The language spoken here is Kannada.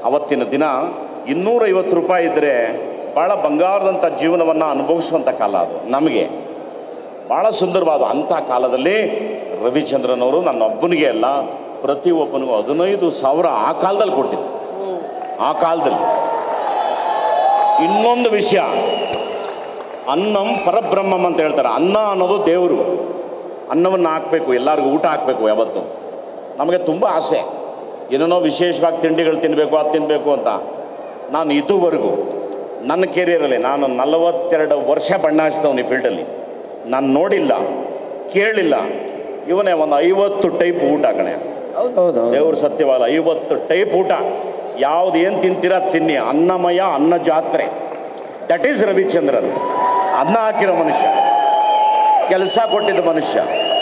ಅವತ್ತಿನ ದಿನ ಇನ್ನೂರೈವತ್ತು ರೂಪಾಯಿ ಇದ್ದರೆ ಭಾಳ ಬಂಗಾರದಂಥ ಜೀವನವನ್ನು ಅನುಭವಿಸುವಂಥ ಕಾಲ ಅದು ನಮಗೆ ಭಾಳ ಸುಂದರವಾದ ಅಂಥ ಕಾಲದಲ್ಲಿ ರವಿಚಂದ್ರನ್ ಅವರು ನನ್ನೊಬ್ಬನಿಗೆ ಅಲ್ಲ ಪ್ರತಿಯೊಬ್ಬನಿಗೂ ಹದಿನೈದು ಸಾವಿರ ಆ ಕಾಲದಲ್ಲಿ ಕೊಟ್ಟಿದ್ದು ಆ ಕಾಲದಲ್ಲಿ ಇನ್ನೊಂದು ವಿಷಯ ಅನ್ನಂ ಪರಬ್ರಹ್ಮಂ ಅಂತ ಹೇಳ್ತಾರೆ ಅನ್ನ ಅನ್ನೋದು ದೇವರು ಅನ್ನವನ್ನು ಹಾಕಬೇಕು ಎಲ್ಲರಿಗೂ ಊಟ ಹಾಕಬೇಕು ಯಾವತ್ತು ನಮಗೆ ತುಂಬ ಆಸೆ ಏನೇನೋ ವಿಶೇಷವಾಗಿ ತಿಂಡಿಗಳು ತಿನ್ನಬೇಕು ಅದು ತಿನ್ನಬೇಕು ಅಂತ ನಾನು ಇದುವರೆಗೂ ನನ್ನ ಕೆರಿಯರಲ್ಲಿ ನಾನು ನಲವತ್ತೆರಡು ವರ್ಷ ಬಣ್ಣ ಹಚ್ಚಿದವನು ಈ ಫೀಲ್ಡಲ್ಲಿ ನಾನು ನೋಡಿಲ್ಲ ಕೇಳಿಲ್ಲ ಇವನೇ ಒಂದು ಐವತ್ತು ಟೈಪ್ ಊಟ ಕಣೆ ಹೌದು ಹೌದು ಹೌದು ದೇವ್ರ ಸತ್ಯವಾದ ಐವತ್ತು ಟೈಪ್ ಊಟ ಯಾವ್ದು ಏನು ತಿಂತೀರಾ ತಿನ್ನಿ ಅನ್ನಮಯ ಅನ್ನ ಜಾತ್ರೆ ದಟ್ ಈಸ್ ರವಿಚಂದ್ರನ್ ಅನ್ನ ಹಾಕಿರೋ ಮನುಷ್ಯ ಕೆಲಸ ಕೊಟ್ಟಿದ್ದ ಮನುಷ್ಯ